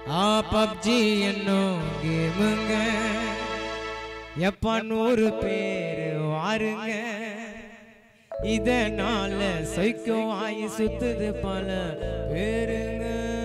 ஆ PUBG என்னும் கேமுங்க எப்ப நூறு பேர் வாருங்க இதனால சைக்கோ ஆயி சுத்துது பல பேருங்க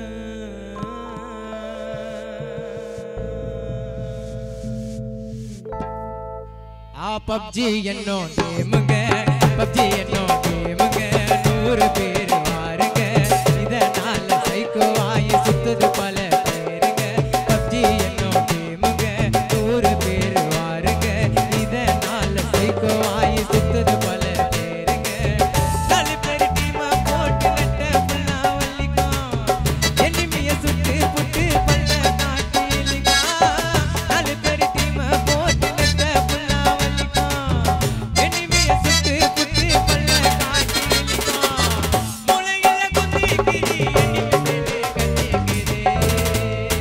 ஆ பப்ஜி என்னும் கேமுங்க பப்ஜி என்னும் கேமுங்க நூறு பேர் வாருங்க இதனால சைக்கோ ஆயி சுத்துது பல பேருங்க பப்ஜி என்னும் கேமுங்க நூறு பேர் வாருங்க இதனால சைக்கோ ஆயி சுத்துது பல பேருங்க நாலு பேர் டீமா போட்டு நட்ட புல்லா வள்ளிக்கும் எனிமிய சுட்டு புட்டு பல்ல காட்டி இழுக்கும் நாலு பேர் டீமா போட்டு நட்ட புல்லா வள்ளிக்கும் எனிமிய சுட்டு புட்டு பல்ல காட்டி இழுக்கும் மூளையில குத்தி கிடி எனிமி மேலே கத்திக்கிது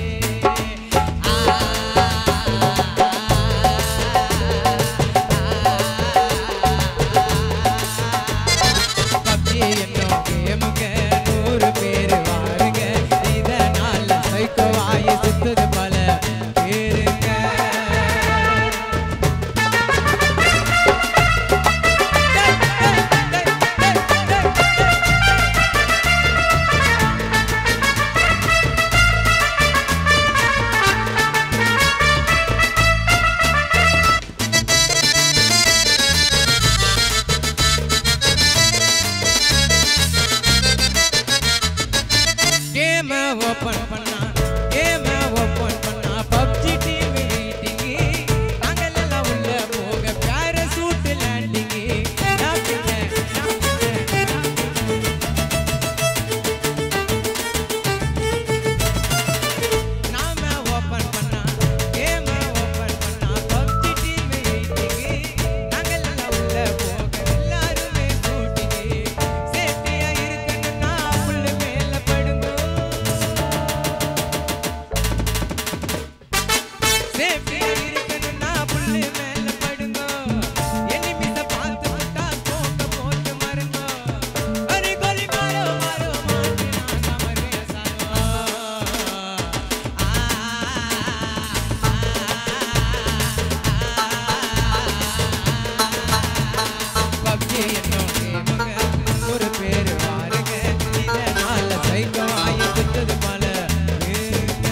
பப்ஜி என்னும் கேமுங்க நூறு பேர் வாருங்க இதனால சைக்கோ ஆயி சுத்துது பல பேருங்க கேம ஓபன் பண்ணா கேம ஓபன் பண்ணா பப்ஜி டீம் மீட்டிங் நாங்கள் எல்லாம் உள்ள போக பேரசூட் லேண்டிங் நாம ஓபன் பண்ணா கேம ஓபன் பண்ணா பப்ஜி டீம் மீட்டிங் நாங்கள் எல்லாம் உள்ள போக எல்லாருமே ஷூட்டிங் சேஃப்டியா இருக்கணும்னா புல்லு மேல படுங்க சேஃப்டியா இருக்கணும்னா புல்லு மேல படுங்க எனிமிஸ பார்த்து விட்டா தோக்க போட்டு மருங்க அரே கோலி மாரோ மாரோ மாட்டு நாங்க மருங்க சாரோ பப்ஜி என்னும் கேமுங்க ஒரு பேர் வாருங்க இதனால சைக்கோ ஆயி சுத்தது பல பேருங்க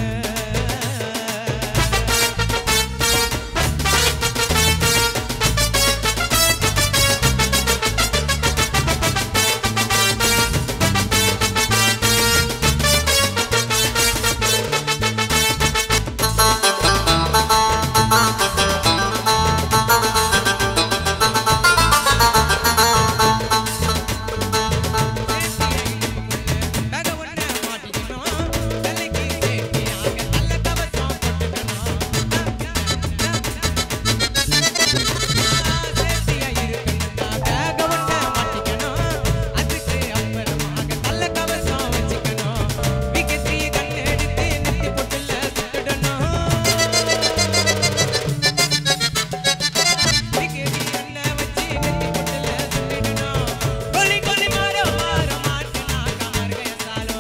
தக ஒண்ண மாட்டிக்கணும் தலைக்கு சேஃப்டியாக நல்ல கவசம் போட்டுக்கணும் சேஃப்டியா இருக்கணும்னா தக ஒண்ண மாட்டிக்கணும் அதுக்கு அப்புறமாக நல்ல கவசம் வச்சுக்கணும் விக்கெட்ரி கண் எடுத்து நெத்தி பொட்டுல சுட்டுடணும் விக்கெட்ரி கண்ணை வச்சு நெத்தி பொட்டுல சுட்டுடணும் கோலி கோலி மாரோ மாரோ மாட்டு நாக்க மருகே சாலோ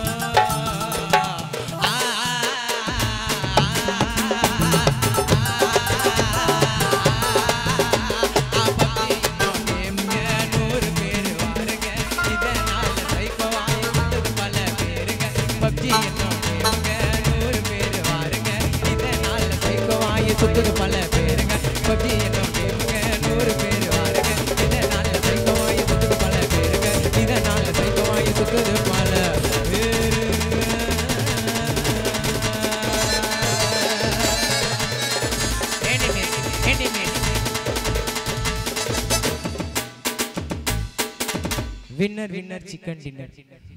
சுத்துது பல பேருங்க பப்ஜி என்னும் கேமுங்க நூறு பேர் வாருங்க இதனால சைக்கோவாயி சுத்துது பல பேருங்க இதனால சைக்கோவாயி சுத்துது பல பேருங்க எனிமேட் எனிமேட் வின்னர் வின்னர் சிக்கன் டின்னர்